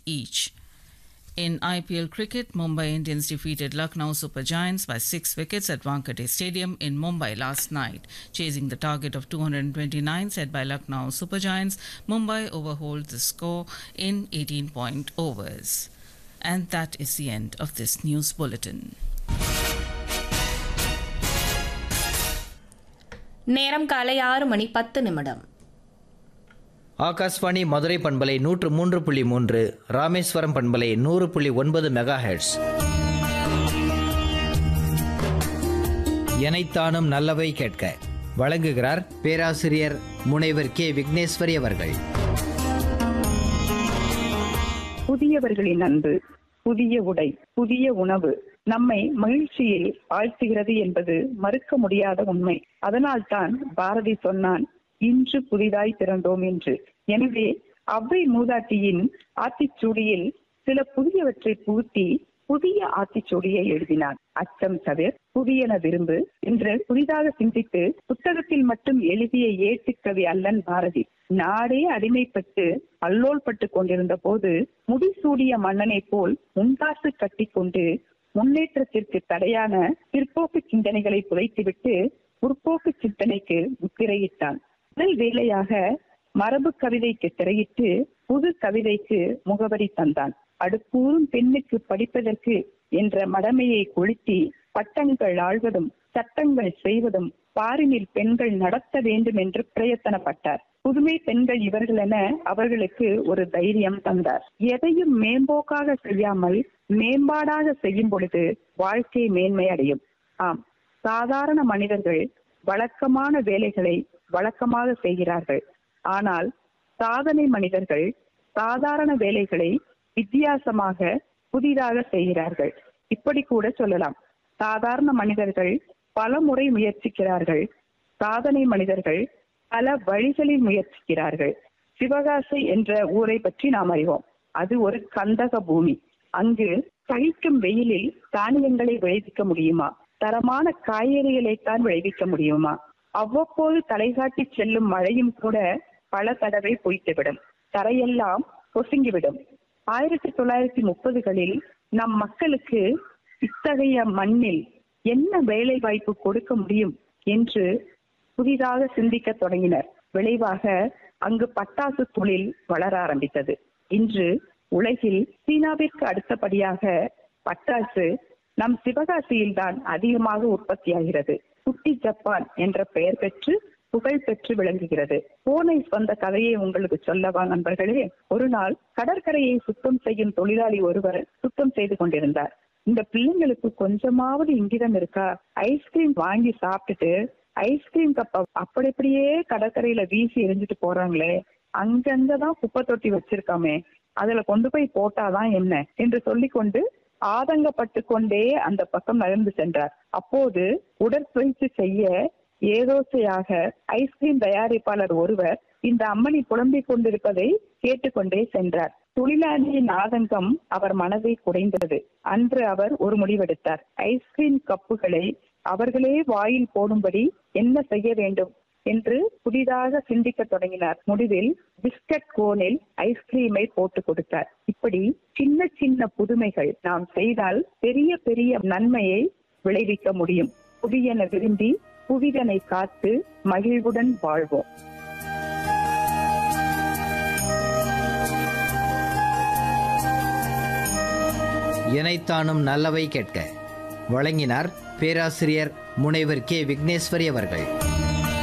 each. In IPL cricket, Mumbai Indians defeated Lucknow Super Giants by six wickets at Wankhede Stadium in Mumbai last night. Chasing the target of 229 set by Lucknow Super Giants, Mumbai overhauled the score in 18 point overs. And that is the end of this news bulletin. நேரம் காலை ஆறு மணி பத்து நிமிடம் ஆகாஷ்வாணி மதுரை பண்பலை நூற்று மூன்று புள்ளி மூன்று ராமேஸ்வரம் பண்பலை நூறு புள்ளி ஒன்பது மெகா ஹெர்ட்ஸ் எனைத்தானும் நல்லவை கேட்க வழங்குகிறார் பேராசிரியர் முனைவர் கே விக்னேஸ்வரி அவர்கள் புதியவர்களின் அன்பு புதிய உடை புதிய உணவு நம்மை மகிழ்ச்சியில் ஆழ்த்துகிறது என்பது மறுக்க முடியாத உண்மை அதனால்தான் பாரதி சொன்னான் இன்று புதிதாய் பிறந்தோம் என்று எனவே அவ்வை மூதாட்டியின் ஆத்திச்சூடியில் சில புதியவற்றை புகுத்தி புதிய ஆத்திச்சூடியை எழுதினார் அச்சம் தவிர புதியன விரும்பு என்று புதிதாக சிந்தித்து புத்தகத்தில் மட்டும் எழுதிய ஏட்டுக்கவி அல்லன் பாரதி நாடே அடிமைப்பட்டு அல்லோல் பட்டு கொண்டிருந்த போது முடிசூடிய மன்னனை போல் முண்டாசு கட்டிக்கொண்டு முன்னேற்றத்திற்கு தடையான பிற்போக்கு சிந்தனைகளை புதைத்துவிட்டு முற்போக்கு சிந்தனைக்கு முத்திரையிட்டான் முதல் வேலையாக மரபு கவிதைக்கு திரையிட்டு புது கவிதைக்கு முகவரி தந்தான் அடுப்பூரும் பெண்ணுக்கு படிப்பதற்கு என்ற மடமையை கொளுத்தி பட்டங்கள் ஆழ்வதும் சட்டங்கள் செய்வதும் பாரினில் பெண்கள் நடத்த வேண்டும் என்று பிரயத்தனப்பட்டார் புதுமை பெண்கள் இவர்கள் என அவர்களுக்கு ஒரு தைரியம் தந்தார் எதையும் மேம்போக்காக செய்யாமல் மேம்பாடாக செய்யும் பொழுது வாழ்க்கை மேன்மை அடையும் ஆம் சாதாரண மனிதர்கள் வழக்கமான வேலைகளை வழக்கமாக செய்கிறார்கள் ஆனால் சாதனை மனிதர்கள் சாதாரண வேலைகளை வித்தியாசமாக புதிதாக செய்கிறார்கள் இப்படி கூட சொல்லலாம் சாதாரண மனிதர்கள் பல முறை முயற்சிக்கிறார்கள் சாதனை மனிதர்கள் பல வழிகளில் முயற்சிக்கிறார்கள் சிவகாசி என்ற ஊரை பற்றி நாம் அறிவோம் அது ஒரு கந்தக பூமி அங்கு சகிக்கும் வெயிலில் தானியங்களை விளைவிக்க முடியுமா தரமான காய்கறிகளைத்தான் விளைவிக்க முடியுமா அவ்வப்போது தலைகாட்டி செல்லும் மழையும் கூட பல தடவை பொய்த்துவிடும் தரையெல்லாம் பொசுங்கிவிடும் ஆயிரத்தி தொள்ளாயிரத்தி முப்பதுகளில் நம் மக்களுக்கு இத்தகைய மண்ணில் என்ன வேலை வாய்ப்பு கொடுக்க முடியும் என்று புதிதாக சிந்திக்க தொடங்கினர் விளைவாக அங்கு பட்டாசு தொழில் வளர ஆரம்பித்தது இன்று உலகில் சீனாவிற்கு அடுத்தபடியாக பட்டாசு நம் சிவகாசியில் தான் அதிகமாக உற்பத்தியாகிறது குட்டி ஜப்பான் என்ற பெயர் பெற்று புகழ் பெற்று விளங்குகிறது போனை வந்த கதையை உங்களுக்கு சொல்லவா நண்பர்களே ஒரு நாள் கடற்கரையை சுத்தம் செய்யும் தொழிலாளி ஒருவர் சுத்தம் செய்து கொண்டிருந்தார் இந்த பிள்ளைங்களுக்கு கொஞ்சமாவது இங்கிதம் இருக்கா ஐஸ்கிரீம் வாங்கி சாப்பிட்டுட்டு ஐஸ்கிரீம் கப்ப அப்படி அப்படியே கடற்கரையில வீசி எரிஞ்சிட்டு போறாங்களே அங்கங்கதான் குப்பை தொட்டி வச்சிருக்காமே அதுல கொண்டு போய் போட்டாதான் என்ன என்று சொல்லிக்கொண்டு ஆதங்கப்பட்டு கொண்டே அந்த பக்கம் நகர்ந்து சென்றார் அப்போது உடற்பயிற்சி செய்ய ஏதோசையாக ஐஸ்கிரீம் தயாரிப்பாளர் ஒருவர் இந்த அம்மணி புலம்பிக் கொண்டிருப்பதை கேட்டுக்கொண்டே சென்றார் தொழிலாளியின் ஆதங்கம் அவர் மனதை குறைந்தது அன்று அவர் ஒரு முடிவெடுத்தார் ஐஸ்கிரீம் கப்புகளை அவர்களே வாயில் போடும்படி என்ன செய்ய வேண்டும் என்று புதிதாக சிந்திக்க தொடங்கினார் முடிவில் பிஸ்கட் கோனில் ஐஸ்கிரீமை போட்டு கொடுத்தார் இப்படி சின்ன சின்ன புதுமைகள் நாம் செய்தால் பெரிய பெரிய நன்மையை விளைவிக்க முடியும் புதியன விரும்பி புவிதனை காத்து மகிழ்வுடன் வாழ்வோம் எனைத்தானும் நல்லவை கேட்க வழங்கினார் பேராசிரியர் முனைவர் கே விக்னேஸ்வரி அவர்கள்